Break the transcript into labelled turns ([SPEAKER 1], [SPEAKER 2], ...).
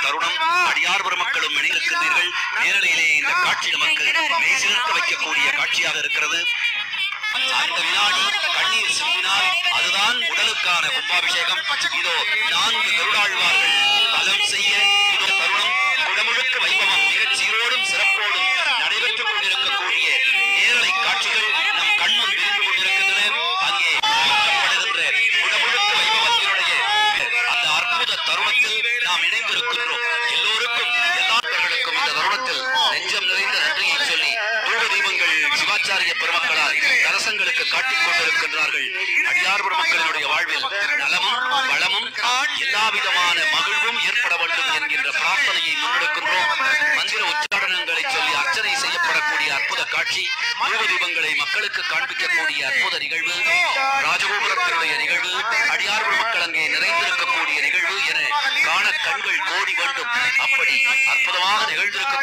[SPEAKER 1] தருணம் அடியார் பெருமக்களும் இணைந்திருக்கின்றீர்கள் நேரலையிலே இந்த காட்சி நமக்கு மெய் சிலிர்க்க வைக்கக்கூடிய காட்சியாக இருக்கிறது அந்த வினாடி கண்ணீர் சிந்தினால் அதுதான் உடலுக்கான கும்பாபிஷேகம் இதோ நான்கு கருடாழ்வார்கள் பலம் செய்ய இதோ தருணம் குடமுழுக்க வைபவம் மிகச் சீரோடும் சிறப்போடும் நடைபெற்றுக் கொண்டிருக்கக்கூடிய நேரலை காட்சிகள் நம் கண்முன் விரிந்து கொண்டிருக்கின்றன அங்கே நடத்தப்படுகின்ற குடமுழுக்க வைபவத்தினுடைய அந்த அற்புத தருணத்தில் நாம் இணைந்திருக்கின்றோம் எல்லோருக்கும் எல்லார்களுக்கும் இந்த தருணத்தில் நெஞ்சம் நிறைந்த நன்றியை சொல்லி தூர தீபங்கள் சிவாச்சாரிய பெருமக்களால் கலசங்களுக்கு காட்டிக் கொண்டிருக்கின்றார்கள் அடியார் பெருமக்களினுடைய வாழ்வில் நலமும் வளமும் எல்லா விதமான மகிழ்வும் ஏற்பட வேண்டும் என்கின்ற பிரார்த்தனையை முன்னெடுக்கின்றோம் மந்திர உச்சாரணங்களை சொல்லி அர்ச்சனை செய்யப்படக்கூடிய அற்புத காட்சி தூர தீபங்களை மக்களுக்கு காண்பிக்கக்கூடிய அற்புத நிகழ்வு ராஜகோபுரத்தினுடைய நிகழ்வு அடியார் பெருமக்கள் அங்கே நிறைந்திருக்கக்கூடிய நிகழ்வு என காண கண்கள் கோடி வேண்டும் அப்படி அற்புதமாக நிகழ்ந்திருக்க